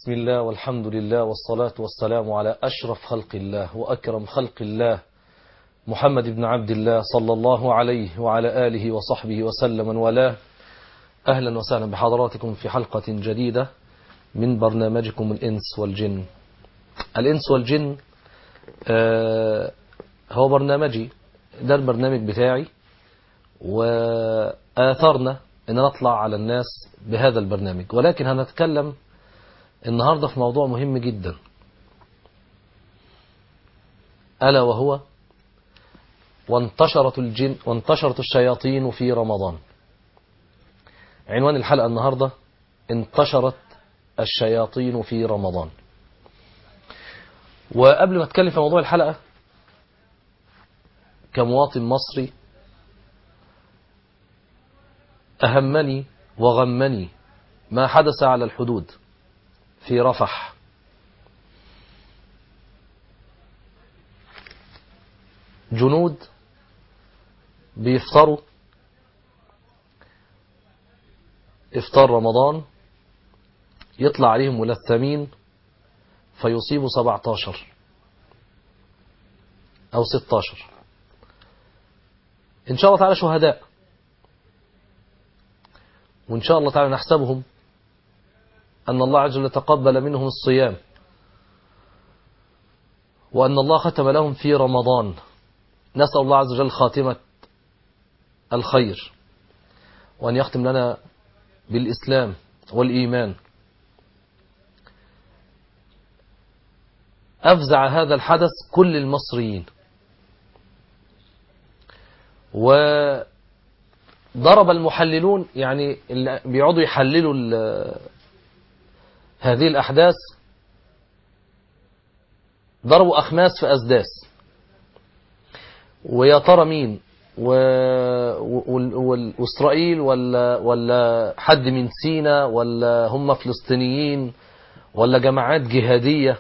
بسم الله والحمد لله والصلاة والسلام على أشرف خلق الله وأكرم خلق الله محمد بن عبد الله صلى الله عليه وعلى آله وصحبه وسلم من والاه أهلا وسهلا بحضراتكم في حلقة جديدة من برنامجكم الإنس والجن الإنس والجن آه هو برنامجي ده البرنامج بتاعي وآثرنا أن نطلع على الناس بهذا البرنامج ولكن هنتكلم النهاردة في موضوع مهم جدا ألا وهو وانتشرت الجن وانتشرت الشياطين في رمضان عنوان الحلقة النهاردة انتشرت الشياطين في رمضان وقبل ما اتكلم في موضوع الحلقة كمواطن مصري أهمني وغمني ما حدث على الحدود في رفح جنود بيفطروا افطار رمضان يطلع عليهم ملثمين فيصيبوا 17 أو 16 إن شاء الله تعالى شهداء وإن شاء الله تعالى نحسبهم أن الله عز وجل تقبل منهم الصيام وأن الله ختم لهم في رمضان نسأل الله عز وجل خاتمة الخير وأن يختم لنا بالإسلام والإيمان أفزع هذا الحدث كل المصريين وضرب المحللون يعني اللي بيقعدوا يحللوا هذه الأحداث ضربوا أخماس في أسداس ويا ترى مين و... وإسرائيل ولا ولا حد من سينا ولا هم فلسطينيين ولا جماعات جهادية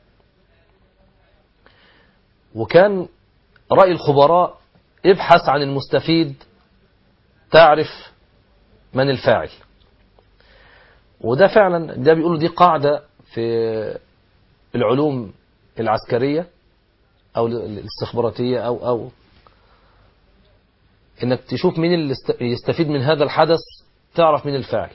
وكان رأي الخبراء ابحث عن المستفيد تعرف من الفاعل وده فعلا ده بيقولوا دي قاعدة في العلوم العسكرية أو الاستخباراتية أو أو إنك تشوف مين اللي يستفيد من هذا الحدث تعرف مين الفاعل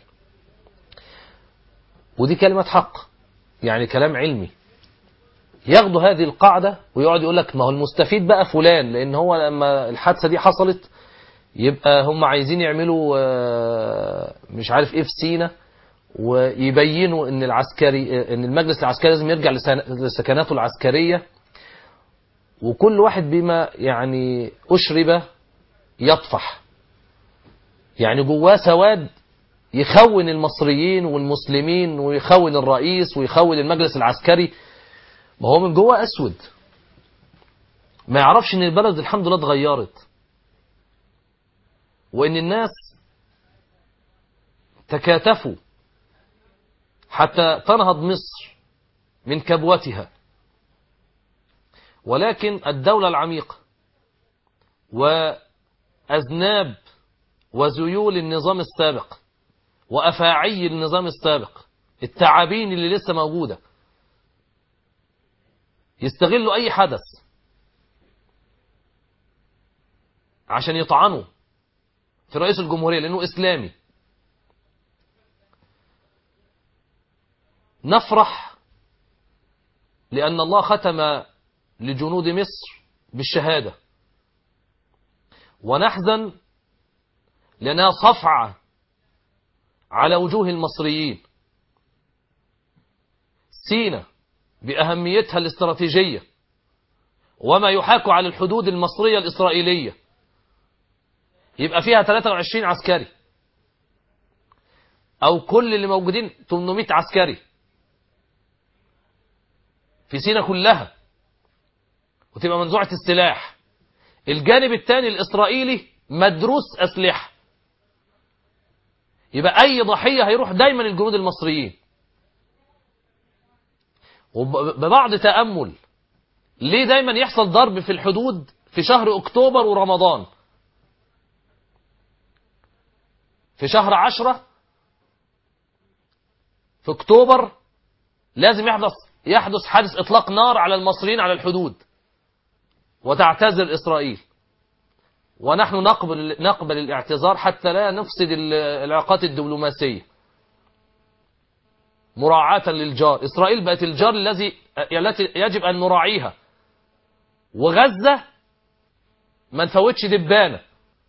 ودي كلمة حق يعني كلام علمي ياخدوا هذه القاعدة ويقعد يقول لك ما هو المستفيد بقى فلان لأن هو لما الحادثة دي حصلت يبقى هم عايزين يعملوا مش عارف ايه في سينا ويبينوا ان العسكري ان المجلس العسكري لازم يرجع لسكناته العسكرية وكل واحد بما يعني أشرب يطفح يعني جواه سواد يخون المصريين والمسلمين ويخون الرئيس ويخون المجلس العسكري ما هو من جوه أسود ما يعرفش ان البلد الحمد لله اتغيرت وان الناس تكاتفوا حتى تنهض مصر من كبوتها ولكن الدولة العميقة وأذناب وزيول النظام السابق وأفاعي النظام السابق التعابين اللي لسه موجودة يستغلوا أي حدث عشان يطعنوا في رئيس الجمهورية لأنه إسلامي نفرح لأن الله ختم لجنود مصر بالشهادة ونحزن لأنها صفعة على وجوه المصريين سينا بأهميتها الاستراتيجية وما يحاك على الحدود المصرية الإسرائيلية يبقى فيها 23 عسكري أو كل اللي موجودين 800 عسكري في سينا كلها وتبقى منزوعة السلاح الجانب الثاني الإسرائيلي مدروس أسلحة يبقى أي ضحية هيروح دايما الجنود المصريين وببعض تأمل ليه دايما يحصل ضرب في الحدود في شهر أكتوبر ورمضان في شهر عشرة في أكتوبر لازم يحدث يحدث حادث إطلاق نار على المصريين على الحدود وتعتذر إسرائيل ونحن نقبل نقبل الاعتذار حتى لا نفسد ال- العلاقات الدبلوماسية مراعاة للجار إسرائيل بقت الجار الذي التي يجب أن نراعيها وغزة ما نفوتش دبانة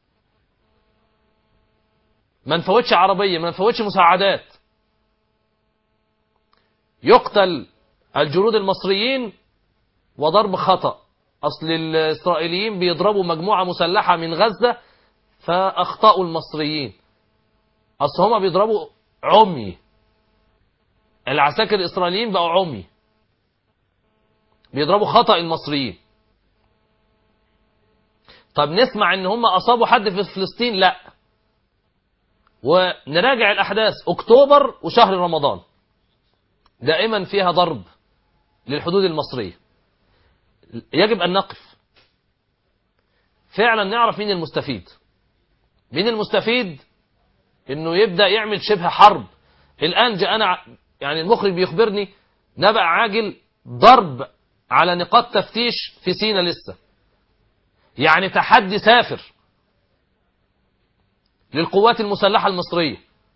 ما نفوتش عربية ما نفوتش مساعدات يقتل الجنود المصريين وضرب خطأ أصل الإسرائيليين بيضربوا مجموعة مسلحة من غزة فأخطأوا المصريين أصل هما بيضربوا عمي العساكر الإسرائيليين بقوا عمي بيضربوا خطأ المصريين طب نسمع ان هم اصابوا حد في فلسطين لا ونراجع الاحداث اكتوبر وشهر رمضان دائما فيها ضرب للحدود المصرية يجب ان نقف فعلا نعرف مين المستفيد مين المستفيد انه يبدأ يعمل شبه حرب الان جاءنا يعني المخرج بيخبرني نبأ عاجل ضرب على نقاط تفتيش في سينا لسه يعني تحدي سافر للقوات المسلحة المصرية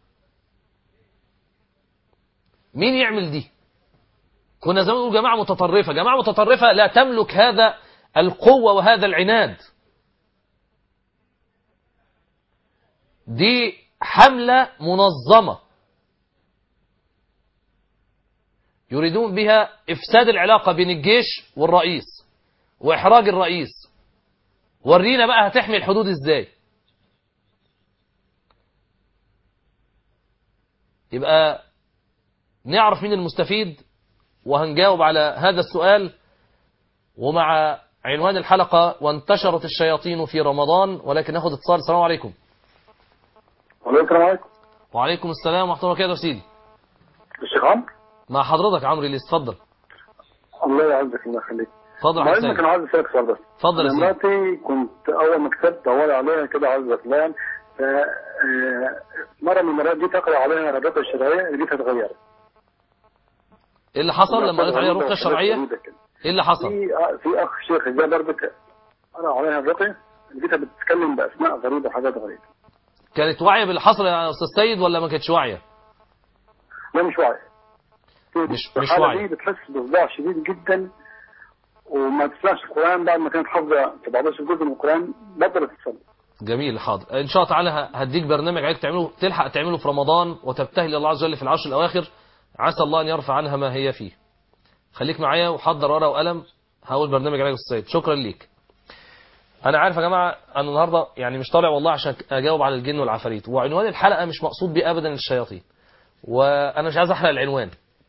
مين يعمل دي كنا زمان نقول جماعة متطرفة جماعة متطرفة لا تملك هذا القوة وهذا العناد دي حملة منظمة يريدون بها إفساد العلاقة بين الجيش والرئيس وإحراج الرئيس ورينا بقى هتحمي الحدود ازاي يبقى نعرف مين المستفيد وهنجاوب على هذا السؤال ومع عنوان الحلقة وانتشرت الشياطين في رمضان ولكن ناخد اتصال السلام عليكم السلام عليكم وعليكم السلام ورحمة الله وبركاته يا سيدي الشيخ عمرو مع حضرتك عمرو اللي اتفضل الله يعزك الله يخليك اتفضل يا بعد حسين اذنك انا عايز اسالك سؤال بس اتفضل يا أنا سيدي مراتي كنت اول ما كتبت دوري عليها كده عايز فلان ف آه، مره من المرات دي تقرا عليها الرقيه الشرعيه لقيتها اتغيرت ايه اللي حصل لما قريت عليها الرقية الشرعية غريبة كده. ايه اللي حصل في في اخ شيخ جه برضك قرا عليها الرقيه لقيتها بتتكلم باسماء غريبه وحاجات غريبه كانت واعية باللي حصل يا استاذ سيد ولا ما كانتش واعية لا مش واعي مش- في مش الحالة واعي. دي بتحس بصداع شديد جدا وما تسمعش القران بعد ما كانت حافظه 17 جزء من القران بطلت تصلي جميل حاضر ان شاء الله تعالى ه- هديك برنامج عليك تعمله تلحق تعمله في رمضان وتبتهل الله عز وجل في العشر الاواخر عسى الله ان يرفع عنها ما هي فيه خليك معايا وحضر ورقه وقلم هقول برنامج عليك السيد شكرا ليك انا عارف يا جماعه انا النهارده يعني مش طالع والله عشان اجاوب على الجن والعفاريت وعنوان الحلقه مش مقصود بيه ابدا الشياطين وانا مش عايز احرق العنوان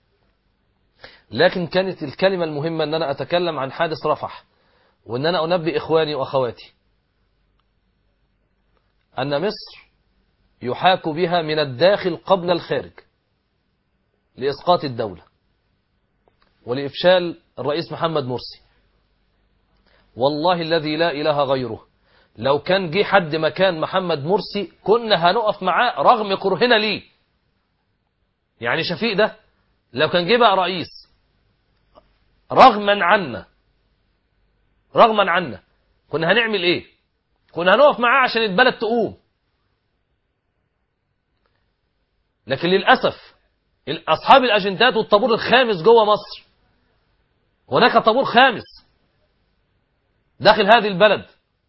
لكن كانت الكلمه المهمه ان انا اتكلم عن حادث رفح وان انا انبئ اخواني واخواتي أن مصر يحاك بها من الداخل قبل الخارج لإسقاط الدولة ولإفشال الرئيس محمد مرسي والله الذي لا إله غيره لو كان جه حد مكان محمد مرسي كنا هنقف معاه رغم كرهنا ليه يعني شفيق ده لو كان جه بقى رئيس رغما عنا رغما عنا كنا هنعمل ايه كنا هنقف معاه عشان البلد تقوم لكن للأسف أصحاب الأجندات والطابور الخامس جوه مصر هناك طابور خامس داخل هذه البلد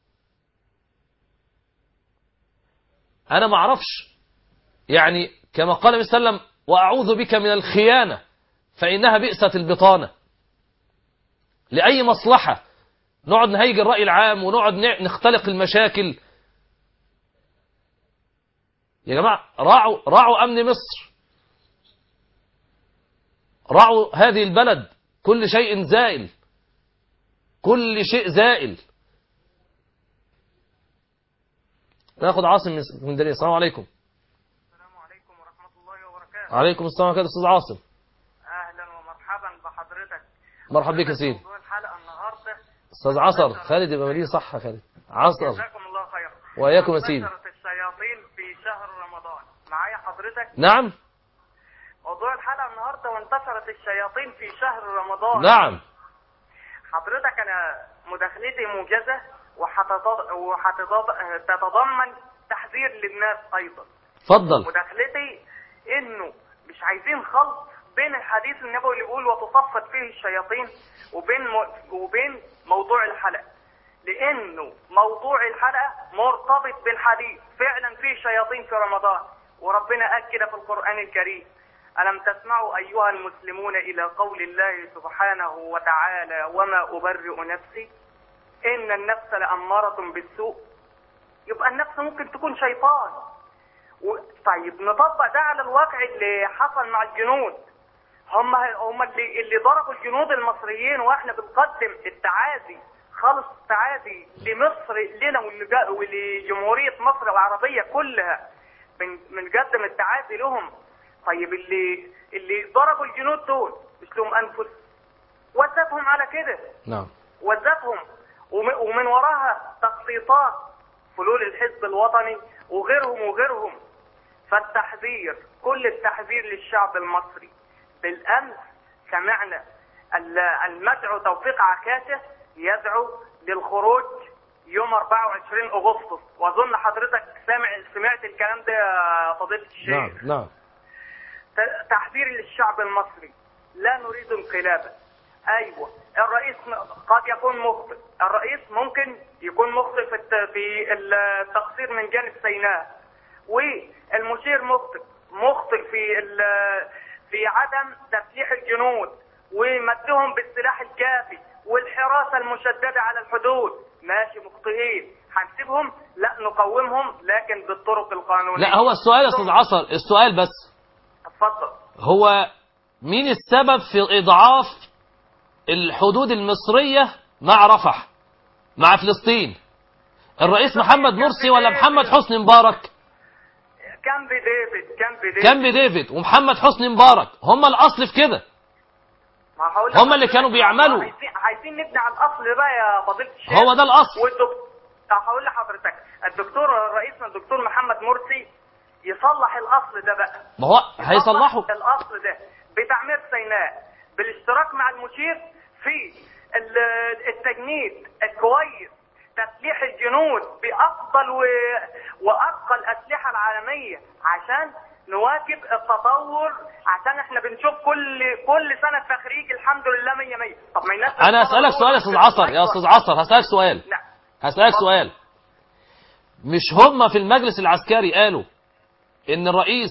أنا ما أعرفش يعني كما قال النبي صلى الله عليه وسلم وأعوذ بك من الخيانة فإنها بئست البطانة لأي مصلحة نقعد نهيج الرأي العام ونقعد ن- نختلق المشاكل يا جماعة راعوا راعوا أمن مصر راعوا هذه البلد كل شيء زائل كل شيء زائل ناخد عاصم من اسكندريه السلام عليكم السلام عليكم ورحمة الله وبركاته عليكم السلام عليكم استاذ عاصم أهلا ومرحبا بحضرتك مرحبا بك يا سيدي موضوع الحلقة النهاردة استاذ عصر خالد يبقى مليه صح يا خالد عصر جزاكم الله خير وإياكم يا سيدي. انتشرت الشياطين في شهر رمضان معايا حضرتك نعم موضوع الحلقة النهاردة وانتشرت الشياطين في شهر رمضان نعم حضرتك أنا مداخلتي موجزة وهتتضمن تحذير للناس أيضا اتفضل مداخلتي إنه مش عايزين خلط بين الحديث النبوي اللي بيقول وتصفد فيه الشياطين وبين م... وبين موضوع الحلقة لأنه موضوع الحلقة مرتبط بالحديث فعلا فيه شياطين في رمضان وربنا أكد في القرآن الكريم ألم تسمعوا أيها المسلمون إلى قول الله سبحانه وتعالى وما أبرئ نفسي إن النفس لأمارة بالسوء يبقى النفس ممكن تكون شيطان و... طيب نطبق ده على الواقع اللي حصل مع الجنود هم هم اللي اللي ضربوا الجنود المصريين واحنا بنقدم التعازي خالص التعازي لمصر لنا ولج- ولجمهورية مصر العربية كلها بن- بنقدم التعازي لهم طيب اللي اللي ضربوا الجنود دول مش لهم انفس وزتهم على كده نعم وزتهم وم- ومن وراها تخطيطات فلول الحزب الوطني وغيرهم وغيرهم فالتحذير كل التحذير للشعب المصري بالامس سمعنا ال- المدعو توفيق عكاشه يدعو للخروج يوم 24 اغسطس واظن حضرتك سامع سمعت الكلام ده يا فضيله الشيخ نعم نعم ت- تحذير للشعب المصري لا نريد انقلابا ايوه الرئيس م- قد يكون مخطئ الرئيس ممكن يكون مخطئ في الت- في التقصير من جانب سيناء والمشير مخطئ مخطئ في ال- في عدم تسليح الجنود ومدهم بالسلاح الكافي والحراسه المشدده على الحدود ماشي مخطئين هنسيبهم لا نقومهم لكن بالطرق القانونيه لا هو السؤال يا استاذ عصر السؤال بس اتفضل هو مين السبب في اضعاف الحدود المصريه مع رفح مع فلسطين الرئيس محمد مرسي ولا محمد حسني مبارك كان بديفيد كان بديفيد كان بديفيد ومحمد حسني مبارك هم الاصل في كده ما هقول هم اللي كانوا بيعملوا. عايزين عايزين نبني على الاصل بقى يا فضيله الشيخ هو ده الاصل والدكتور هقول لحضرتك الدكتور رئيسنا الدكتور محمد مرسي يصلح الاصل ده بقى ما هو هيصلحوا يصلح الاصل ده بتعمير سيناء بالاشتراك مع المشير في ال- التجنيد الكويس تسليح الجنود بافضل و... وارقى الاسلحه العالميه عشان نواكب التطور عشان احنا بنشوف كل كل سنه تخريج الحمد لله 100 100 طب ما الناس انا اسالك سؤال يا استاذ عصر يا استاذ عصر هسالك سؤال نعم هسالك سؤال مش هم في المجلس العسكري قالوا ان الرئيس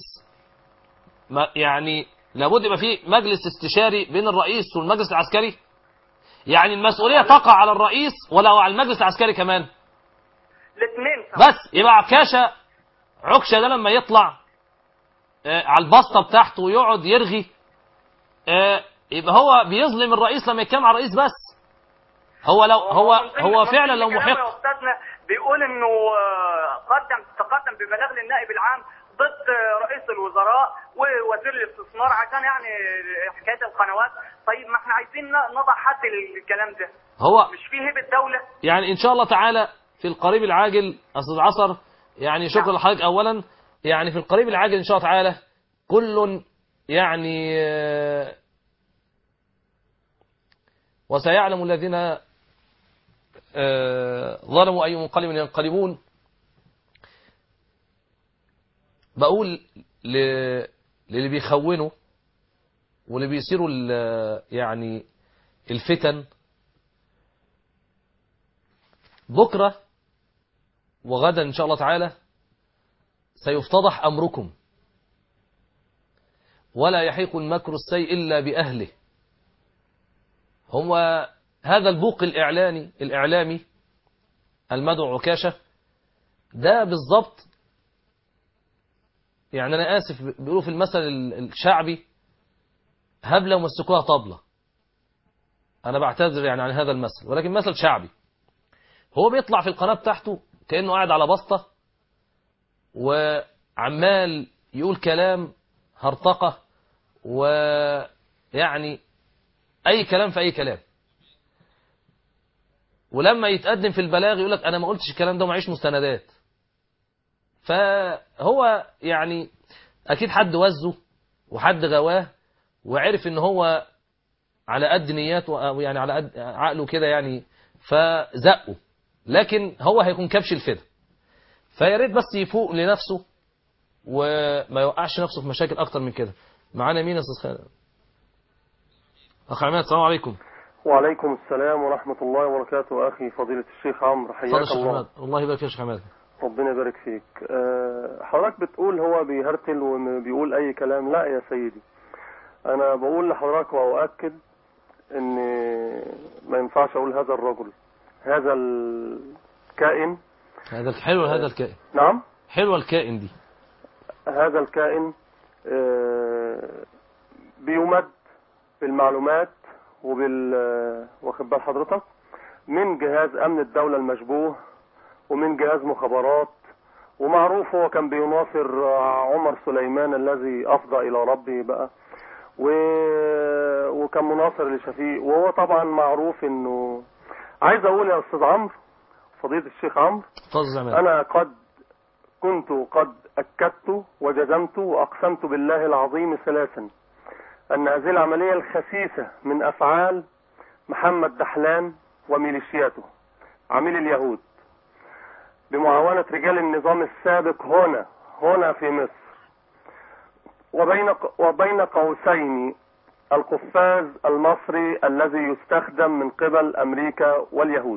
ما يعني لابد يبقى في مجلس استشاري بين الرئيس والمجلس العسكري يعني المسؤوليه تقع على الرئيس ولا على المجلس العسكري كمان الاثنين بس يبقى عكاشه عكشه ده لما يطلع آه، على البسطه بتاعته ويقعد يرغي آه، يبقى هو بيظلم الرئيس لما يتكلم على الرئيس بس هو لو هو من ضمن- هو من فعلا ضمن لو كلامه يا محق استاذنا بيقول انه آه، قدم تقدم ببلاغ للنائب العام ضد آه، رئيس الوزراء ووزير الاستثمار عشان يعني حكايه القنوات طيب ما احنا عايزين ن- نضع حد للكلام ده هو مش فيه هيبه دوله يعني ان شاء الله تعالى في القريب العاجل استاذ عصر يعني شكرا نعم. لحضرتك اولا يعني في القريب العاجل ان شاء الله تعالى كل يعني آه، وسيعلم الذين آه، ظلموا اي منقلب ينقلبون بقول ل- للي بيخونوا واللي بيصيروا ال- يعني الفتن بكرة وغدا إن شاء الله تعالى سيفتضح أمركم ولا يحيق المكر السيء إلا بأهله هو هذا البوق الإعلاني الإعلامي المدعو عكاشة ده بالضبط يعني أنا آسف بيقولوا في المثل الشعبي هبلة ومسكوها طبلة أنا بعتذر يعني عن هذا المثل ولكن مثل شعبي هو بيطلع في القناة بتاعته كأنه قاعد على بسطة وعمال يقول كلام هرطقة ويعني أي كلام في أي كلام ولما يتقدم في البلاغ يقول لك أنا ما قلتش الكلام ده ومعيش مستندات فهو يعني أكيد حد وزه وحد غواه وعرف ان هو على قد نياته او يعني على قد عقله كده يعني فزقه لكن هو هيكون كبش الفدا فيا ريت بس يفوق لنفسه وما يوقعش نفسه في مشاكل اكتر من كده معانا مين يا استاذ خالد اخ عماد السلام عليكم وعليكم السلام ورحمة الله وبركاته أخي فضيلة الشيخ عمرو اتفضل حياك يا شيخ الله حماد الله يبارك فيك يا شيخ حماد ربنا يبارك فيك أه، حضرتك بتقول هو بيهرتل وبيقول أي كلام لا يا سيدي أنا بقول لحضرتك وأؤكد إن ما ينفعش أقول هذا الرجل هذا الكائن هذا حلو هذا الكائن نعم حلوه الكائن دي هذا الكائن آه، بيمد بالمعلومات وبال آه، واخد بال حضرتك من جهاز امن الدوله المشبوه ومن جهاز مخابرات ومعروف هو كان بيناصر آه، عمر سليمان الذي افضى الى ربه بقى و... وكان مناصر لشفيق وهو طبعا معروف انه عايز اقول يا استاذ عمرو فضيله الشيخ عمرو اتفضل يا عماد أنا قد كنت قد أكدت وجزمت وأقسمت بالله العظيم ثلاثا أن هذه العملية الخسيسة من أفعال محمد دحلان وميليشياته عميل اليهود بمعاونة رجال النظام السابق هنا هنا في مصر وبين وبين قوسين القفاز المصري الذي يستخدم من قبل أمريكا واليهود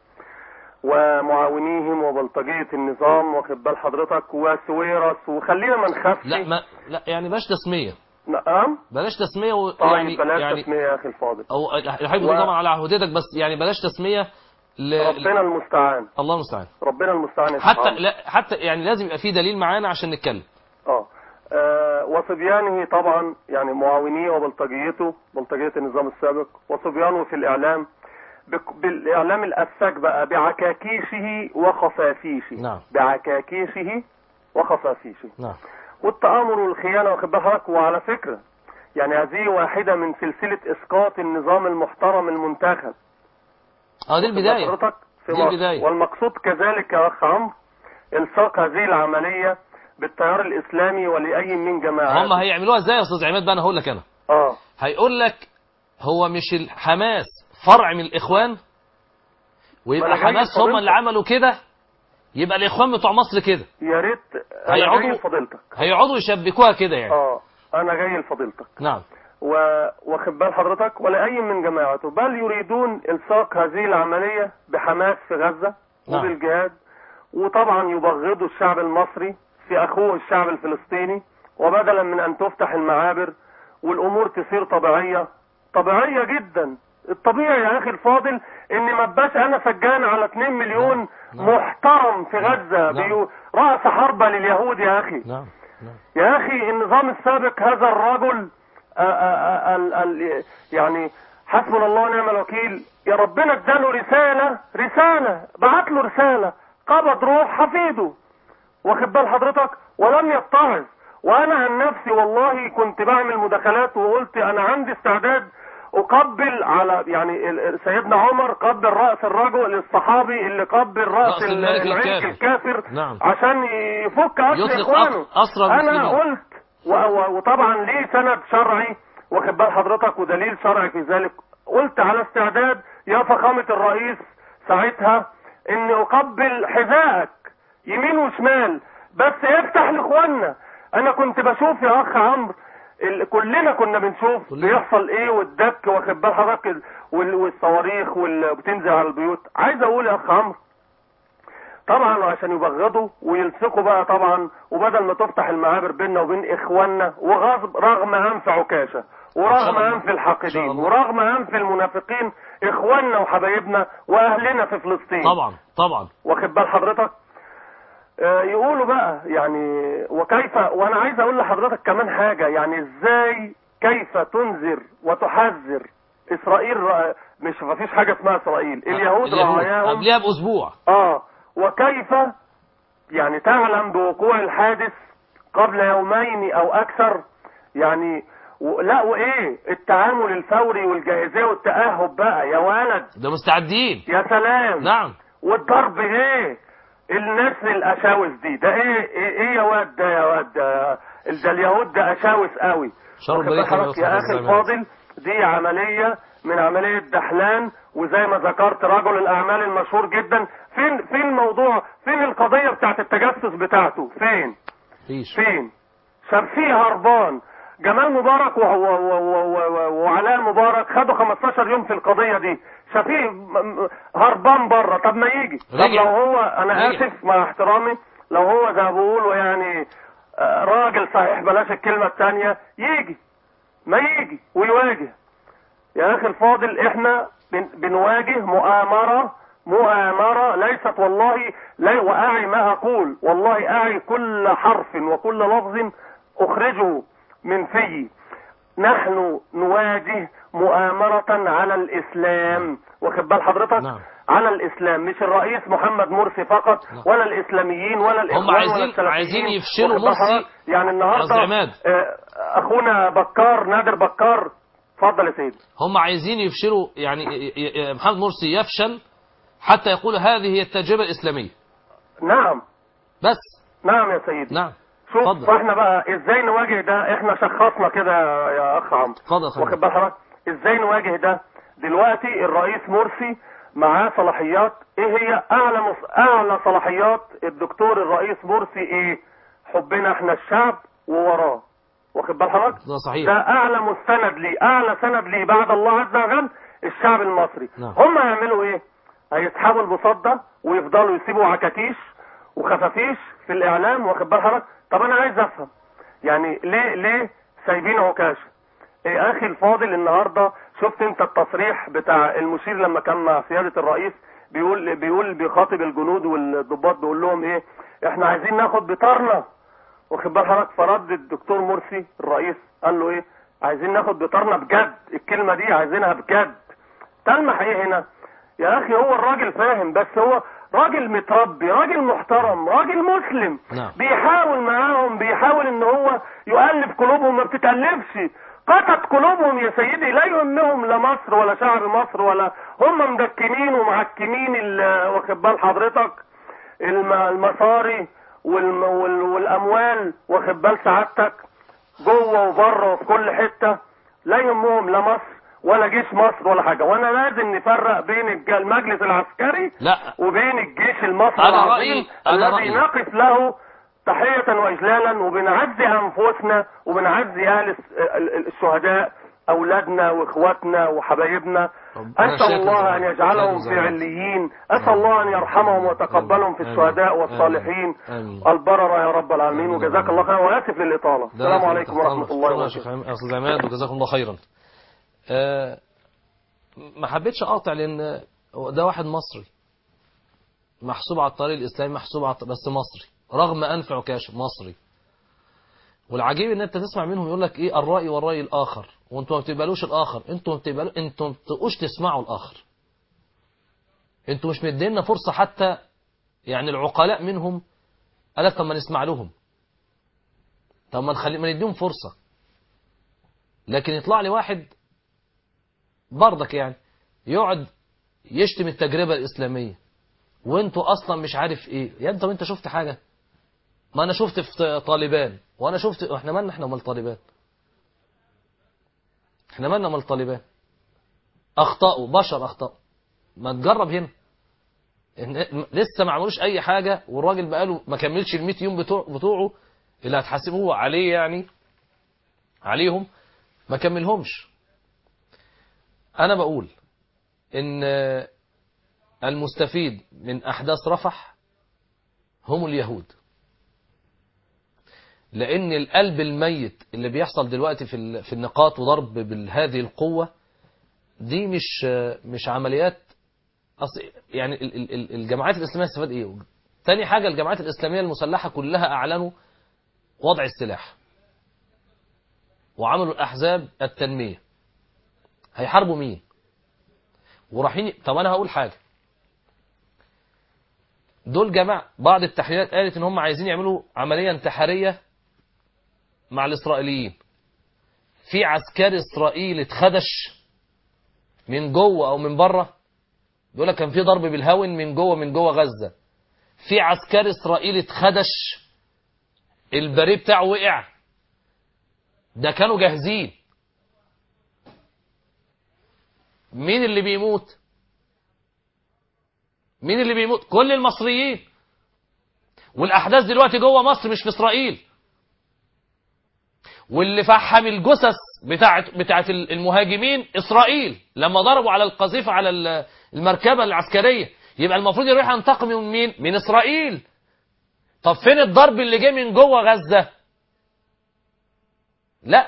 ومعاونيهم وبلطجية النظام واخد بال حضرتك وسويرس وخلينا ما نخافش لا ما لا يعني بلاش تسميه نعم بلاش تسميه و... طيب يعني بلاش يعني تسمية يا أخي الفاضل او الحاج و- طبعا على عهودتك بس يعني بلاش تسميه ل... ربنا المستعان الله المستعان ربنا المستعان يا شيخ حتى عمرو. لا حتى يعني لازم يبقى في دليل معانا عشان نتكلم اه آه، وصبيانه طبعا يعني معاونيه وبلطجيته بلطجية النظام السابق وصبيانه في الإعلام بك- بالإعلام الأفاك بقى بعكاكيشه وخفافيشه نعم. بعكاكيشه وخفافيشه نعم والتآمر والخيانة واخد بال حضرتك وعلى فكرة يعني هذه واحدة من سلسلة إسقاط النظام المحترم المنتخب اه دي البدايه حضرتك في دي مصر. البداية. والمقصود كذلك يا أخ عمرو إلصاق هذه العملية بالتيار الإسلامي ولأي من جماعات هم هيعملوها ازاي يا استاذ عماد بقى انا هقول لك انا اه هيقول لك هو مش الحماس فرع من الاخوان ما ويبقى أنا جاي حماس هم لفضيلتك. اللي عملوا كده يبقى الاخوان بتوع مصر كده يا ريت أنا هيقعدوا- جاي لفضيلتك هيقعدوا يشبكوها كده يعني اه أنا جاي لفضيلتك نعم و... واخد بال حضرتك ولا أي من جماعته بل يريدون إلصاق هذه العملية بحماس في غزة نعم. وبالجهاد وطبعا يبغضوا الشعب المصري في أخوه الشعب الفلسطيني وبدلا من أن تفتح المعابر والأمور تصير طبيعية طبيعية جدا الطبيعي يا أخي الفاضل إن ما بقاش أنا سجان على 2 مليون نعم. محترم في غزة نعم. بيو... رأس حربة لليهود يا أخي نعم نعم يا اخي النظام السابق هذا الرجل آآ آآ ال ال يعني حسبنا الله ونعم الوكيل يا ربنا اداله رسالة رسالة بعت له رسالة قبض روح حفيده واخد بال حضرتك ولم يتعظ وانا عن نفسي والله كنت بعمل مداخلات وقلت انا عندي استعداد اقبل على يعني ال- ال- سيدنا عمر قبل راس الرجل الصحابي اللي قبل راس رأس ال- الملك الملك الكافر. الكافر نعم. عشان يفك اسر يطلق اخوانه أس- أسرى انا المسلمين. قلت و- و- وطبعا ليه سند شرعي واخد بال حضرتك ودليل شرعي في ذلك قلت على استعداد يا فخامة الرئيس ساعتها اني اقبل حذائك يمين وشمال بس افتح لاخواننا انا كنت بشوف يا اخ عمرو ال- كلنا كنا بنشوف كلنا. بيحصل ايه والدك واخد بال حضرتك وال- والصواريخ واللي بتنزل على البيوت عايز اقول يا اخ عمرو طبعا عشان يبغضوا ويلصقوا بقى طبعا وبدل ما تفتح المعابر بيننا وبين اخواننا وغصب رغم انف عكاشه ورغم الله. انف إن شاء الحاقدين الله. ورغم انف المنافقين اخواننا وحبايبنا واهلنا في فلسطين طبعا طبعا واخد بال حضرتك آه، يقولوا بقى يعني وكيف وانا عايز اقول لحضرتك كمان حاجة يعني ازاي كيف تنذر وتحذر اسرائيل رأ- مش مفيش حاجة اسمها اسرائيل اليهود رعاياهم قبلها باسبوع اه وكيف يعني تعلم بوقوع الحادث قبل يومين او اكثر يعني و... لا وايه التعامل الفوري والجاهزية والتأهب بقى يا ولد ده مستعدين يا سلام نعم والضرب ايه الناس الاشاوس دي ده ايه ايه, إيه يا واد ده يا واد ده ده اليهود ده اشاوس قوي شر واخد بريك بالك يا اخي الفاضل دي عمليه من عمليه دحلان وزي ما ذكرت رجل الاعمال المشهور جدا فين فين موضوع فين القضيه بتاعت التجسس بتاعته فين فيش فين شمسيه هربان جمال مبارك و- و- و- و- و- وعلاء مبارك خدوا 15 يوم في القضيه دي شفيق م- م- هربان بره طب ما يجي طب رجع. لو هو انا رجع. اسف مع احترامي لو هو زي ما بيقولوا يعني آه، راجل صحيح بلاش الكلمه الثانيه يجي ما يجي ويواجه يا اخي الفاضل احنا بن- بنواجه مؤامرة مؤامرة ليست والله لا واعي ما اقول والله اعي كل حرف وكل لفظ اخرجه من في نحن نواجه مؤامرة على الاسلام واخد بال حضرتك نعم. على الاسلام مش الرئيس محمد مرسي فقط ولا الاسلاميين ولا الاخوان ولا عايزين- السلفيين عايزين يفشلوا واخد بال مرسي. حضرتك؟ يعني النهارده أستاذ عماد. آه، اخونا بكار نادر بكار اتفضل يا سيدي هم عايزين يفشلوا يعني ي- ي- ي- محمد مرسي يفشل حتى يقول هذه هي التجربة الإسلامية نعم بس نعم يا سيدي نعم شوف اتفضل. فاحنا بقى ازاي نواجه ده احنا شخصنا كده يا اخ عمرو اتفضل يا واخد خالد. بال حضرتك ازاي نواجه ده دلوقتي الرئيس مرسي معاه صلاحيات ايه هي اعلى مص... اعلى صلاحيات الدكتور الرئيس مرسي ايه حبنا احنا الشعب ووراه واخد بال حضرتك ده صحيح ده اعلى مستند لي اعلى سند لي بعد الله عز وجل الشعب المصري نعم. هم هيعملوا ايه هيسحبوا البساط ده ويفضلوا يسيبوا عكاكيش وخفافيش في الاعلام واخد بال حضرتك طب انا عايز افهم يعني ليه ليه سايبين عكاشه إيه اخي الفاضل النهارده شفت انت التصريح بتاع المشير لما كان مع سياده الرئيس بيقول بيقول بيخاطب الجنود والضباط بيقول لهم ايه احنا عايزين ناخد بطارنا واخد بال حضرتك فرد الدكتور مرسي الرئيس قال له ايه عايزين ناخد بطارنا بجد الكلمه دي عايزينها بجد تلمح ايه هنا يا اخي هو الراجل فاهم بس هو راجل متربي راجل محترم راجل مسلم نعم. بيحاول معاهم بيحاول ان هو يؤلف قلوبهم ما بتتألفش قطت قلوبهم يا سيدي لا يهمهم لا مصر ولا شعب مصر ولا هم مدكنين ومعكمين ال- واخد بال حضرتك الم- المصاري والم- وال- والاموال واخد بال سعادتك جوه وبره وفي كل حته لا يهمهم لا مصر ولا جيش مصر ولا حاجه وانا لازم نفرق بين الج- المجلس العسكري لا وبين الجيش المصري أنا العظيم رأيي- أنا الذي رأيي. نقف له تحية وإجلالا وبنعزي أنفسنا وبنعزي أهل الس- ال- ال- الشهداء أولادنا وإخواتنا وحبايبنا ربنا أسأل شاكر الله زمان. أن يجعلهم شاكر في زمان. عليين أسأل الله أن يرحمهم ويتقبلهم في آمين. الشهداء آمين. والصالحين آمين. البررة يا رب العالمين آمين. وجزاك الله خيرا وآسف للإطالة ده السلام أنا عليكم تحت ورحمة أمرك. الله شكراً يا شيخ وبركاته عم- أستاذ عماد وجزاكم الله خيرا آه، ما حبيتش أقاطع لأن ده واحد مصري محسوب على الطريق الإسلامي محسوب على الط- بس مصري رغم أنف عكاش مصري والعجيب ان انت تسمع منهم يقول لك ايه الرأي والرأي الاخر وانتوا ما بتقبلوش الاخر انتوا ما بتقبلوا انتوا ما بتبقوش تسمعوا الاخر انتوا مش مدينا فرصة حتى يعني العقلاء منهم قال لك طب ما نسمع لهم طب ما نخلي ما نديهم فرصة لكن يطلع لي واحد برضك يعني يقعد يشتم التجربة الإسلامية وانتوا أصلا مش عارف ايه يا انت وانت شفت حاجة ما انا شفت في طالبان وانا شفت احنا مالنا احنا مال طالبان احنا مالنا مال طالبان اخطأوا بشر اخطأوا ما تجرب هنا إن- لسه ما عملوش اي حاجة والراجل بقاله ما كملش ال 100 يوم بتوع بتوعه اللي هتحاسبوه عليه يعني عليهم ما كملهمش انا بقول ان المستفيد من احداث رفح هم اليهود لان القلب الميت اللي بيحصل دلوقتي في ال- في النقاط وضرب بهذه القوة دي مش مش عمليات أصل يعني ال- ال- ال- الجماعات الإسلامية استفاد إيه؟ تاني حاجة الجماعات الإسلامية المسلحة كلها أعلنوا وضع السلاح وعملوا الأحزاب التنمية هيحاربوا مين؟ ورايحين طب أنا هقول حاجة دول جماعة بعض التحليلات قالت إن هم عايزين يعملوا عملية انتحارية مع الإسرائيليين في عسكري إسرائيلي اتخدش من جوه أو من بره بيقول لك كان في ضرب بالهون من جوه من جوه غزة في عسكري اسرائيلي اتخدش البريه بتاعه وقع ده كانوا جاهزين مين اللي بيموت مين اللي بيموت كل المصريين والاحداث دلوقتي جوه مصر مش في اسرائيل واللي فحم الجثث بتاعت بتاعت المهاجمين اسرائيل لما ضربوا على القذيفه على ال- المركبه العسكريه يبقى المفروض يروح ينتقم من مين من اسرائيل طب فين الضرب اللي جه من جوه غزه لا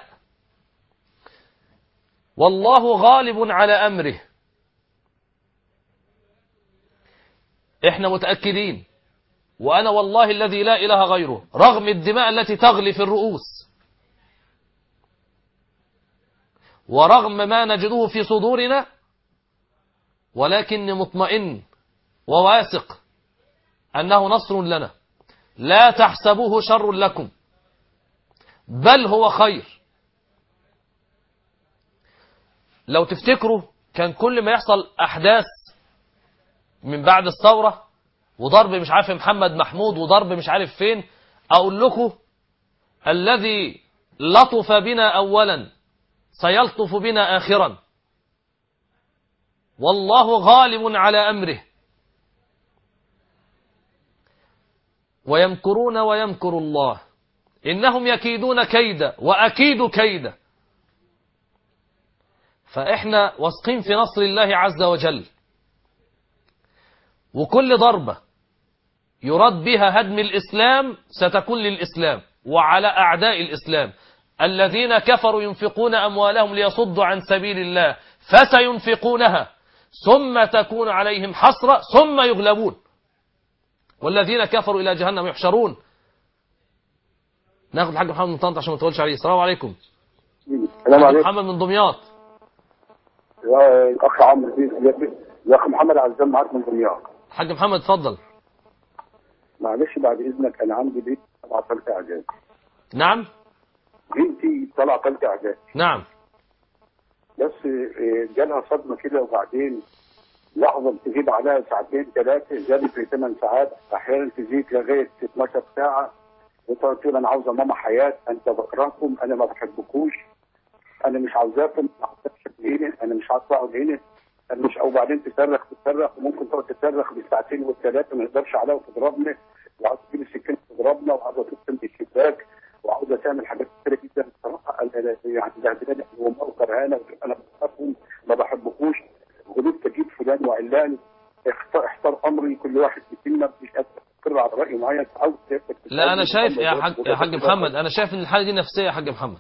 والله غالب على امره احنا متاكدين وانا والله الذي لا اله غيره رغم الدماء التي تغلي في الرؤوس ورغم ما نجده في صدورنا ولكني مطمئن وواثق انه نصر لنا لا تحسبوه شر لكم بل هو خير لو تفتكروا كان كل ما يحصل احداث من بعد الثوره وضرب مش عارف محمد محمود وضرب مش عارف فين اقول لكم الذي لطف بنا اولا سيلطف بنا آخرا والله غالب على أمره ويمكرون ويمكر الله إنهم يكيدون كيدا وأكيد كيدا فإحنا واثقين في نصر الله عز وجل وكل ضربة يراد بها هدم الإسلام ستكون للإسلام وعلى أعداء الإسلام الذين كفروا ينفقون أموالهم ليصدوا عن سبيل الله فسينفقونها ثم تكون عليهم حسرة ثم يغلبون والذين كفروا إلى جهنم يحشرون ناخد الحاج محمد من طنطا عشان ما تقولش عليه السلام عليكم السلام حاج عليكم محمد من دمياط يا الاخ عمرو بيه يا اخ محمد عزام معاك من دمياط حاج محمد اتفضل معلش بعد اذنك انا عندي بيت طلع ثالثه اعدادي نعم بنتي طلع ثالثه اعدادي نعم بس آه، جالها صدمه كده وبعدين لحظه تزيد عليها ساعتين ثلاثه زادت لثمان ساعات احيانا تزيد لغايه 12 ساعه وتقعد تقول انا عاوزه ماما حياه انت بكرهكم انا ما بحبكوش انا مش عاوزاكم ما عاوزاكش هنا انا مش عاوز اقعد هنا انا مش او بعدين تصرخ تصرخ وممكن تقعد تصرخ بالساعتين والثلاثه ما نقدرش عليها وتضربنا وعاوزه تجيب السكين تضربنا وعاوزه تقسم بالشباك وعاوزه تعمل حاجات كتيره جدا بصراحه انا أنا يعني بهدلاني وموقع انا انا بخافهم ما بحبكوش غلوب تجيب فلان وعلان اختار, اختار امري كل واحد بكلمه مش قادر استقر على راي معين عاوز تثبت لا أنا شايف يا حاج يا حاج محمد أنا شايف إن الحالة دي نفسية يا حاج محمد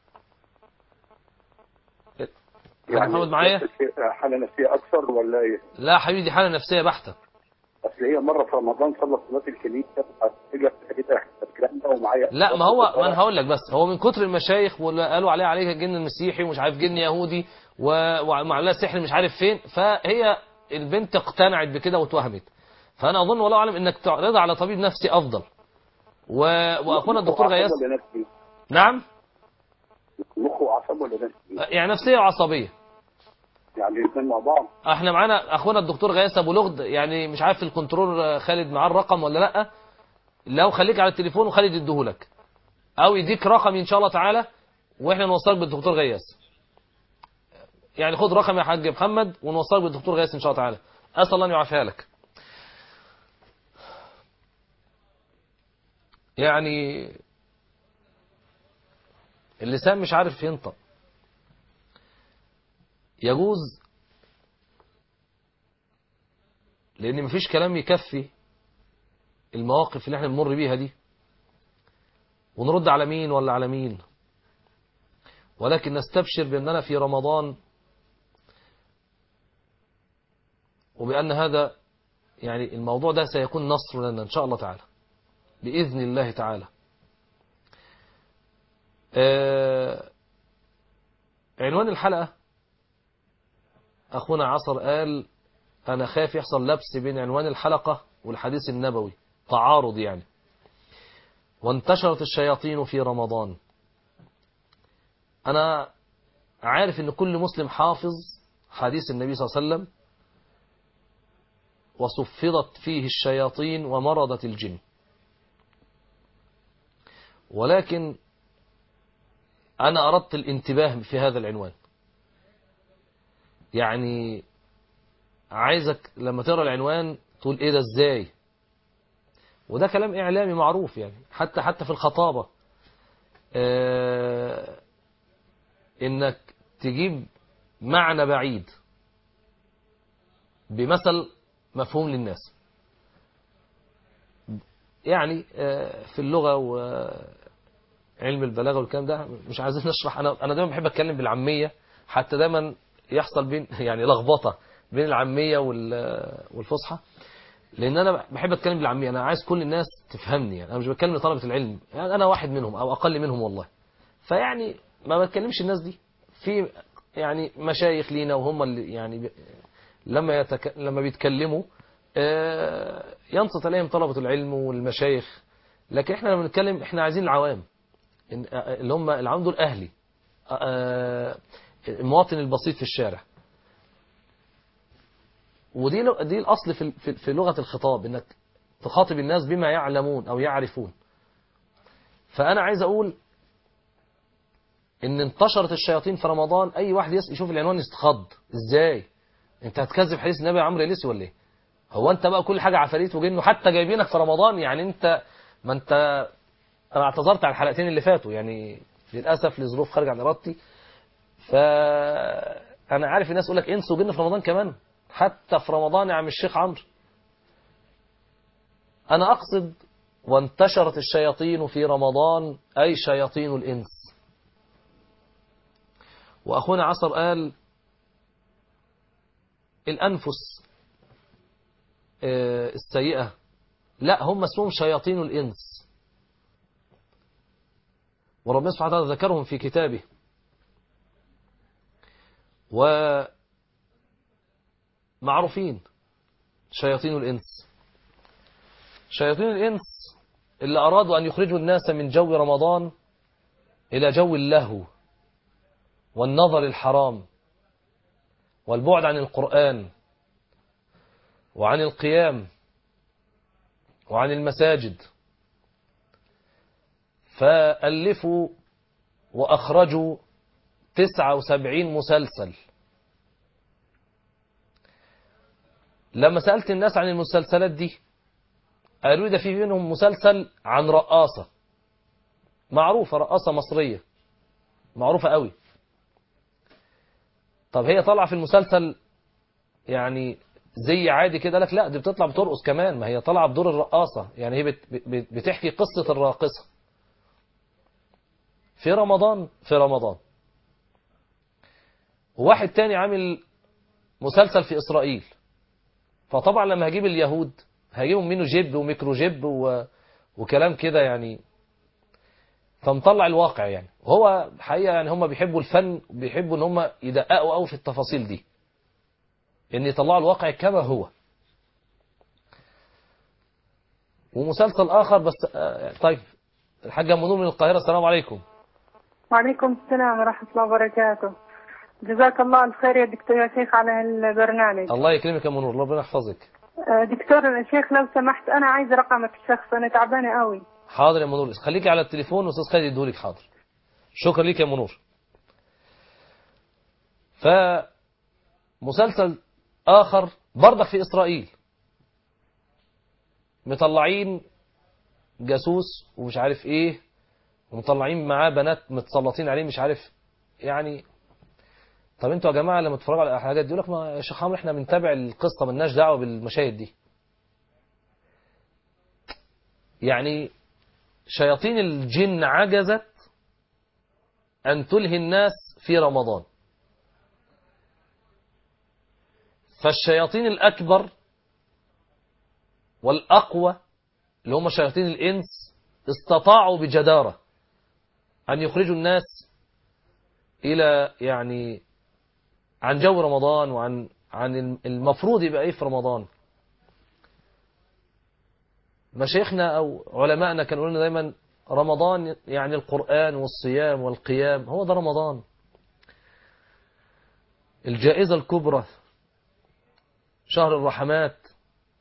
حاج محمد معايا حاله نفسيه اكثر ولا ايه؟ لا حبيبي دي حالة نفسية بحتة اصل هي مره في رمضان صلت صلاه الكنيسه رجعت كده الكلام ده ومعايا لا ما هو ما انا هقول لك بس هو من كتر المشايخ واللي قالوا عليه عليه جن المسيحي ومش عارف جن يهودي و- ومعلقه سحر مش عارف فين فهي البنت اقتنعت بكده واتوهمت فانا اظن والله اعلم انك تعرضها على طبيب نفسي افضل و... واخونا الدكتور مخه غياث وعصب ولا نفسي؟ نعم مخه وعصب ولا نفسي؟ يعني نفسيه وعصبيه يعني الاثنين مع بعض احنا معانا اخونا الدكتور غياث ابو لغد يعني مش عارف في الكنترول خالد معاه الرقم ولا لا لو خليك على التليفون وخالد يديهولك او يديك رقم ان شاء الله تعالى واحنا نوصلك بالدكتور غياث يعني خد رقم يا حاج محمد ونوصلك بالدكتور غياث ان شاء الله تعالى اسال الله ان يعافيها لك يعني اللسان مش عارف ينطق يجوز لان مفيش كلام يكفي المواقف اللي احنا بنمر بيها دي ونرد على مين ولا على مين ولكن نستبشر بأننا في رمضان وبأن هذا يعني الموضوع ده سيكون نصر لنا إن شاء الله تعالى بإذن الله تعالى آه عنوان الحلقة أخونا عصر قال أنا خايف يحصل لبس بين عنوان الحلقة والحديث النبوي تعارض يعني وانتشرت الشياطين في رمضان أنا عارف أن كل مسلم حافظ حديث النبي صلى الله عليه وسلم وصفدت فيه الشياطين ومرضت الجن ولكن أنا أردت الانتباه في هذا العنوان يعني عايزك لما تقرأ العنوان تقول إيه ده إزاي وده كلام إعلامي معروف يعني حتى حتى في الخطابة آه إنك تجيب معنى بعيد بمثل مفهوم للناس يعني آه في اللغة وعلم البلاغة والكلام ده مش عايزين نشرح أنا أنا دايما بحب أتكلم بالعامية حتى دايما يحصل بين يعني لخبطة بين العامية والفصحى لان انا بحب اتكلم بالعاميه انا عايز كل الناس تفهمني يعني انا مش بتكلم لطلبه العلم يعني انا واحد منهم او اقل منهم والله فيعني ما بتكلمش الناس دي في يعني مشايخ لينا وهم اللي يعني ب... لما يتك... لما بيتكلموا آه ينصت عليهم طلبه العلم والمشايخ لكن احنا لما بنتكلم احنا عايزين العوام اللي هم العوام دول اهلي آه المواطن البسيط في الشارع ودي دي الاصل في في في لغه الخطاب انك تخاطب الناس بما يعلمون او يعرفون فانا عايز اقول ان انتشرت الشياطين في رمضان اي واحد يشوف العنوان يستخض ازاي انت هتكذب حديث النبي عمرو اليسي ولا ايه هو انت بقى كل حاجه عفاريت وجن وحتى جايبينك في رمضان يعني انت ما انت انا اعتذرت على الحلقتين اللي فاتوا يعني للاسف لظروف خارج عن ارادتي فانا عارف الناس يقول لك انسوا جن في رمضان كمان حتى في رمضان يا عم الشيخ عمرو أنا أقصد وانتشرت الشياطين في رمضان أي شياطين الإنس وأخونا عصر قال الأنفس السيئة لا هم اسمهم شياطين الإنس وربنا سبحانه وتعالى ذكرهم في كتابه و معروفين شياطين الإنس شياطين الإنس اللي أرادوا أن يخرجوا الناس من جو رمضان إلى جو اللهو والنظر الحرام والبعد عن القرآن وعن القيام وعن المساجد فألفوا وأخرجوا تسعة وسبعين مسلسل لما سألت الناس عن المسلسلات دي قالوا لي ده في منهم مسلسل عن رقاصة معروفة رقاصة مصرية معروفة قوي طب هي طالعة في المسلسل يعني زي عادي كده لك لا دي بتطلع بترقص كمان ما هي طالعة بدور الرقاصة يعني هي بت بت بتحكي قصة الراقصة في رمضان في رمضان وواحد تاني عامل مسلسل في إسرائيل فطبعا لما هجيب اليهود هجيبهم منه جيب وميكرو جيب و... وكلام كده يعني فمطلع الواقع يعني هو حقيقة يعني هم بيحبوا الفن بيحبوا ان هم يدققوا قوي في التفاصيل دي ان يطلعوا الواقع كما هو ومسلسل اخر بس آه طيب الحاجة منور من القاهرة السلام عليكم وعليكم السلام ورحمة الله وبركاته جزاك الله الخير يا دكتور يا شيخ على البرنامج الله يكرمك يا منور ربنا يحفظك دكتور يا شيخ لو سمحت انا عايزه رقمك الشخصي انا تعبانه قوي حاضر يا منور خليكي على التليفون واستاذ خالد يديهولك حاضر شكرا ليك يا منور فمسلسل اخر برضك في اسرائيل مطلعين جاسوس ومش عارف ايه ومطلعين معاه بنات متسلطين عليه مش عارف يعني طب انتوا يا جماعه لما تتفرجوا على الحاجات دي يقول لك ما يا شيخ عمرو احنا بنتابع القصه مالناش دعوه بالمشاهد دي يعني شياطين الجن عجزت ان تلهي الناس في رمضان فالشياطين الاكبر والاقوى اللي هم شياطين الانس استطاعوا بجداره ان يخرجوا الناس الى يعني عن جو رمضان وعن عن المفروض يبقى ايه في رمضان مشايخنا او علمائنا كانوا لنا دايما رمضان يعني القرآن والصيام والقيام هو ده رمضان الجائزة الكبرى شهر الرحمات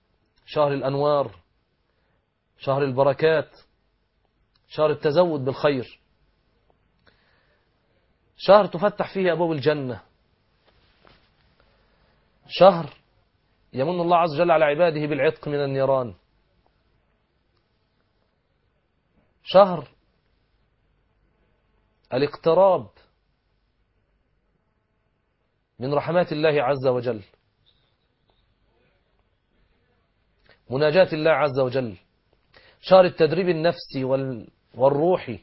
شهر الأنوار شهر البركات شهر التزود بالخير شهر تفتح فيه أبواب الجنة شهر يمن الله عز وجل على عباده بالعتق من النيران شهر الاقتراب من رحمات الله عز وجل مناجاة الله عز وجل شهر التدريب النفسي وال والروحي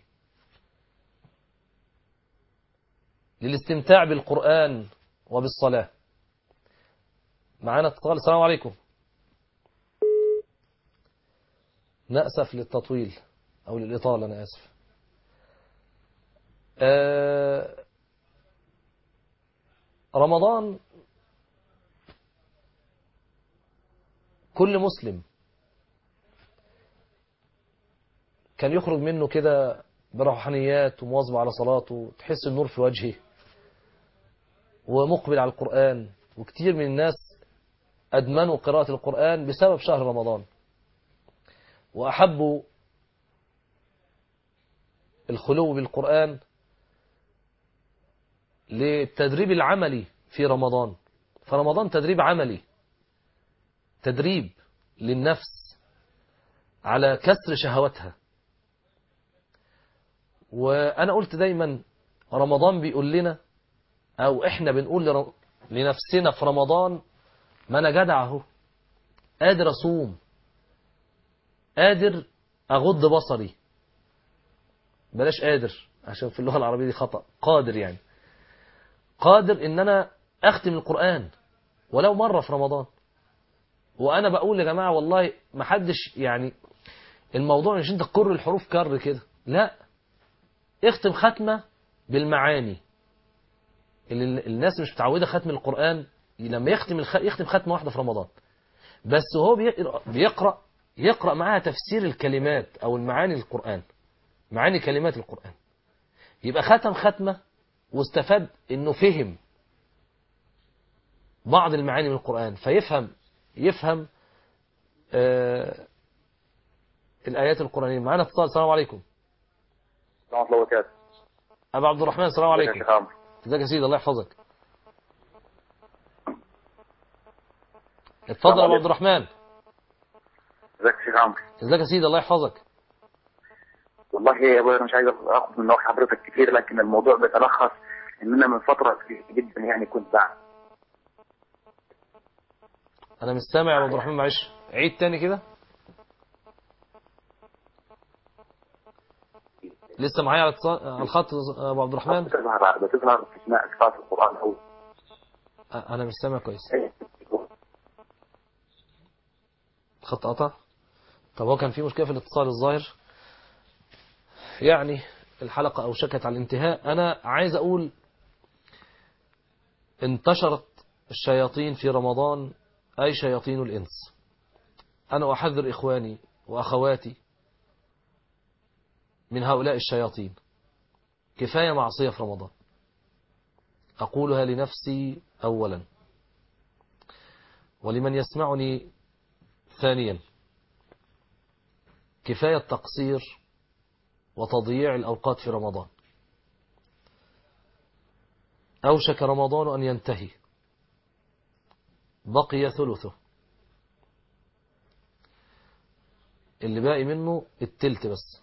للاستمتاع بالقرآن وبالصلاة معانا اتصال السلام عليكم نأسف للتطويل أو للإطالة أنا آسف آه رمضان كل مسلم كان يخرج منه كده بروحانيات ومواظبة على صلاته تحس النور في وجهه ومقبل على القرآن وكتير من الناس أدمنوا قراءة القرآن بسبب شهر رمضان وأحبوا الخلو بالقرآن للتدريب العملي في رمضان فرمضان تدريب عملي تدريب للنفس على كسر شهواتها وأنا قلت دايما رمضان بيقول لنا أو إحنا بنقول لر- لنفسنا في رمضان ما أنا جدع أهو قادر أصوم قادر أغض بصري بلاش قادر عشان في اللغة العربية دي خطأ قادر يعني قادر ان انا اختم القرآن ولو مرة في رمضان وانا بقول يا جماعة والله ما حدش يعني الموضوع مش انت تكر الحروف كر كده لا اختم ختمة بالمعاني اللي الناس مش متعودة ختم القرآن لما يختم الخ... يختم ختمة واحدة في رمضان بس هو بيقرأ, بيقرأ يقرأ معاها تفسير الكلمات او المعاني القرآن معاني كلمات القرآن يبقى ختم ختمة واستفاد انه فهم بعض المعاني من القرآن فيفهم يفهم آه الآيات القرآنية معانا اتصال السلام عليكم ورحمة الله وبركاته. أبو عبد الرحمن السلام ازيك يا عليكم شيخ عمرو؟ ازيك يا سيدي الله يحفظك اتفضل يا أبو عليكم. عبد الرحمن ازيك يا شيخ عمرو؟ ازيك يا سيدي الله يحفظك والله يا ابويا انا مش عايز اخد من وقت حضرتك كتير لكن الموضوع بيتلخص ان انا من فتره كبيرة جدا يعني كنت بعد أنا مش سامع يا أبو عبد الرحمن معلش عيد تاني كده لسه معايا على اتصال- على الخط يا أبو عبد الرحمن بتظهر بتظهر في اثناء قراءه القران او أنا مش سامع كويس خط قطع طب هو كان في مشكلة في الاتصال الظاهر يعني الحلقة أوشكت على الانتهاء أنا عايز أقول انتشرت الشياطين في رمضان أي شياطين الإنس أنا أحذر إخواني وأخواتي من هؤلاء الشياطين كفاية معصية في رمضان أقولها لنفسي أولا ولمن يسمعني ثانيا كفاية تقصير وتضييع الأوقات في رمضان أوشك رمضان أن ينتهي بقي ثلثه اللي باقي منه التلت بس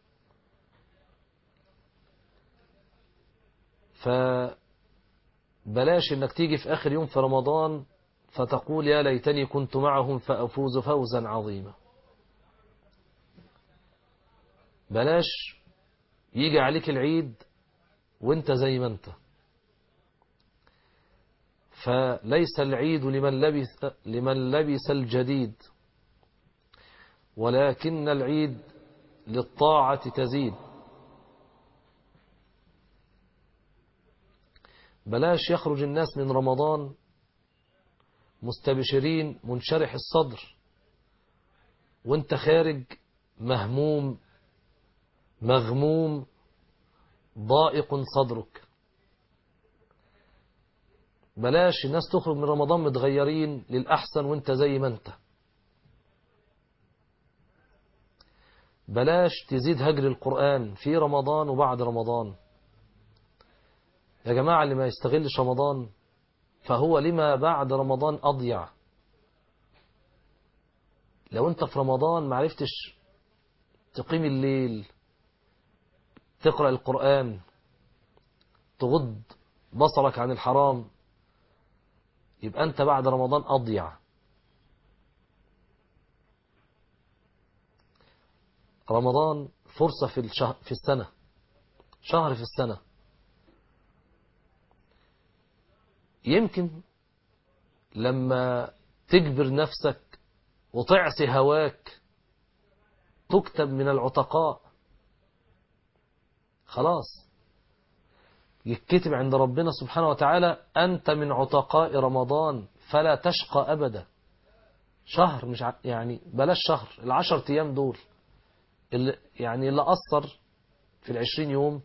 فبلاش انك تيجي في اخر يوم في رمضان فتقول يا ليتني كنت معهم فأفوز فوزا عظيما بلاش يجي عليك العيد وانت زي ما انت فليس العيد لمن لبس, لمن لبس الجديد ولكن العيد للطاعة تزيد بلاش يخرج الناس من رمضان مستبشرين منشرح الصدر وانت خارج مهموم مغموم ضائق صدرك بلاش الناس تخرج من رمضان متغيرين للأحسن وانت زي ما انت بلاش تزيد هجر القرآن في رمضان وبعد رمضان يا جماعة اللي ما يستغلش رمضان فهو لما بعد رمضان أضيع لو انت في رمضان ما عرفتش تقيم الليل تقرأ القرآن تغض بصرك عن الحرام يبقى انت بعد رمضان أضيع رمضان فرصة في الشهر في السنة شهر في السنة يمكن لما تجبر نفسك وتعصي هواك تكتب من العتقاء خلاص يتكتب عند ربنا سبحانه وتعالى أنت من عتقاء رمضان فلا تشقى أبدا شهر مش ع... يعني بلاش شهر العشر أيام دول اللي يعني اللي أثر في العشرين يوم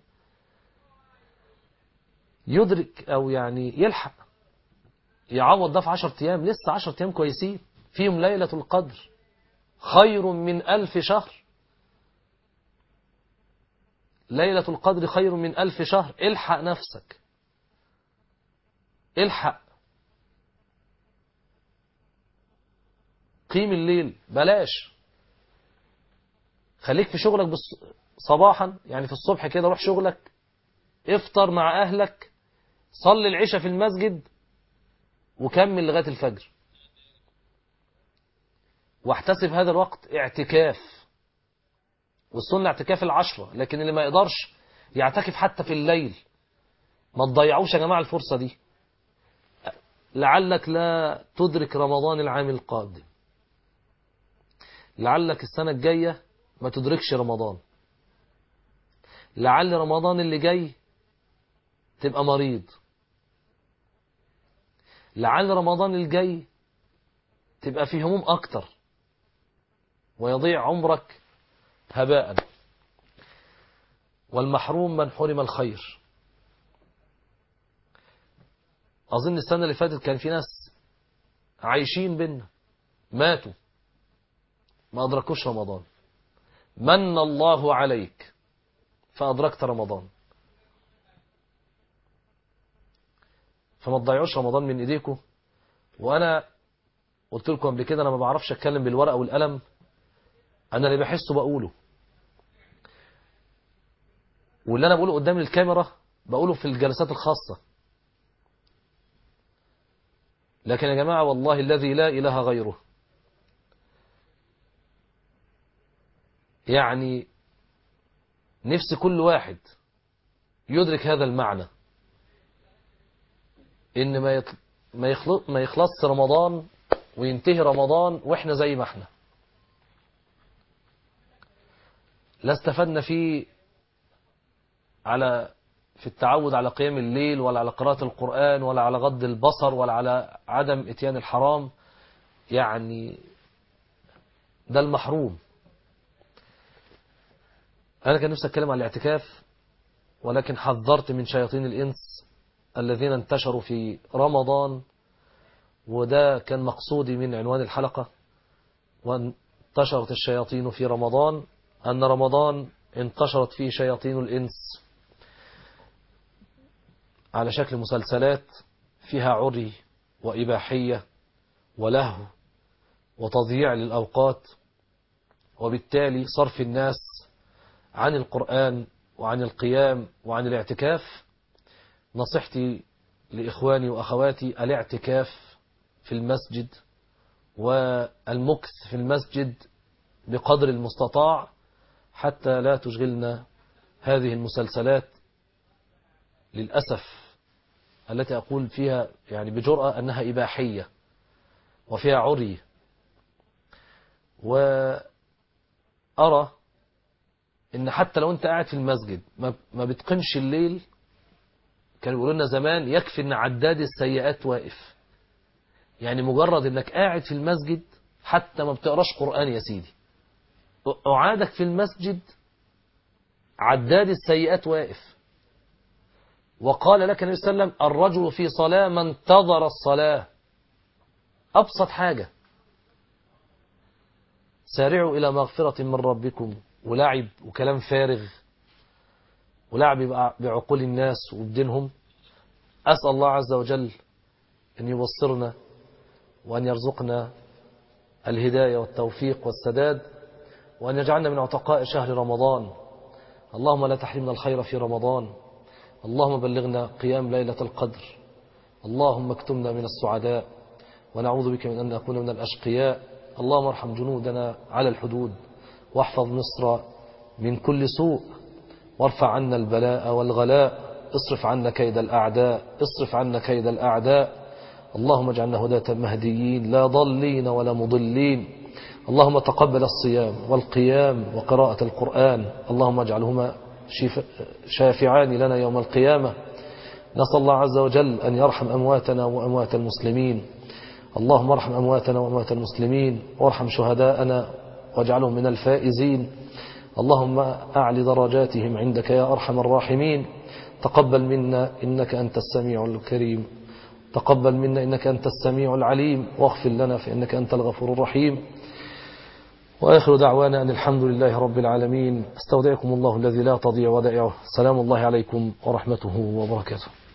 يدرك أو يعني يلحق يعوض ده في عشر أيام لسه عشر أيام كويسين فيهم ليلة القدر خير من ألف شهر ليلة القدر خير من ألف شهر الحق نفسك الحق قيم الليل بلاش خليك في شغلك بص... صباحا يعني في الصبح كده روح شغلك افطر مع أهلك صلي العشاء في المسجد وكمل لغاية الفجر واحتسب هذا الوقت اعتكاف والسنة اعتكاف العشرة لكن اللي ما يقدرش يعتكف حتى في الليل ما تضيعوش يا جماعة الفرصة دي لعلك لا تدرك رمضان العام القادم لعلك السنة الجاية ما تدركش رمضان لعل رمضان اللي جاي تبقى مريض لعل رمضان الجاي تبقى فيه هموم أكتر ويضيع عمرك هباء والمحروم من حرم الخير أظن السنة اللي فاتت كان في ناس عايشين بينا ماتوا ما أدركوش رمضان من الله عليك فأدركت رمضان فما تضيعوش رمضان من إيديكم وأنا قلت لكم قبل كده أنا ما بعرفش أتكلم بالورقة والقلم أنا اللي بحسه بقوله واللي أنا بقوله قدام الكاميرا بقوله في الجلسات الخاصة لكن يا جماعة والله الذي لا إله غيره يعني نفس كل واحد يدرك هذا المعنى ان ما يطل... ما يخلص ما يخلصش رمضان وينتهي رمضان واحنا زي ما احنا لا استفدنا فيه على في التعود على قيام الليل ولا على قراءة القرآن ولا على غض البصر ولا على عدم اتيان الحرام يعني ده المحروم أنا كان نفسي أتكلم عن الاعتكاف ولكن حذرت من شياطين الإنس الذين انتشروا في رمضان وده كان مقصودي من عنوان الحلقة وانتشرت الشياطين في رمضان أن رمضان انتشرت فيه شياطين الإنس على شكل مسلسلات فيها عري وإباحية ولهو وتضييع للأوقات وبالتالي صرف الناس عن القرآن وعن القيام وعن الاعتكاف نصيحتي لإخواني وأخواتي الاعتكاف في المسجد والمكث في المسجد بقدر المستطاع حتى لا تشغلنا هذه المسلسلات للأسف التي أقول فيها يعني بجرأة أنها إباحية وفيها عري وأرى إن حتى لو أنت قاعد في المسجد ما بتقمش الليل كانوا يقولوا لنا زمان يكفي إن عداد السيئات واقف يعني مجرد إنك قاعد في المسجد حتى ما بتقراش قرآن يا سيدي أعادك في المسجد عداد السيئات واقف وقال لك النبي صلى الله عليه وسلم الرجل في صلاة ما انتظر الصلاة أبسط حاجة سارعوا إلى مغفرة من ربكم ولعب وكلام فارغ ولعب بع- بعقول الناس وبدينهم أسأل الله عز وجل أن يبصرنا وأن يرزقنا الهداية والتوفيق والسداد وأن يجعلنا من عتقاء شهر رمضان اللهم لا تحرمنا الخير في رمضان اللهم بلغنا قيام ليلة القدر اللهم اكتمنا من السعداء ونعوذ بك من أن نكون من الأشقياء اللهم ارحم جنودنا على الحدود واحفظ مصر من كل سوء وارفع عنا البلاء والغلاء اصرف عنا كيد الأعداء اصرف عنا كيد الأعداء اللهم اجعلنا هداة مهديين لا ضالين ولا مضلين اللهم تقبل الصيام والقيام وقراءة القرآن اللهم اجعلهما شف- شافعان لنا يوم القيامة نسأل الله عز وجل أن يرحم أمواتنا وأموات المسلمين اللهم ارحم أمواتنا وأموات المسلمين وارحم شهداءنا واجعلهم من الفائزين اللهم أعل درجاتهم عندك يا أرحم الراحمين تقبل منا إنك أنت السميع الكريم تقبل منا إنك أنت السميع العليم واغفر لنا فإنك أنت الغفور الرحيم وآخر دعوانا أن الحمد لله رب العالمين استودعكم الله الذي لا تضيع ودائعه سلام الله عليكم ورحمته وبركاته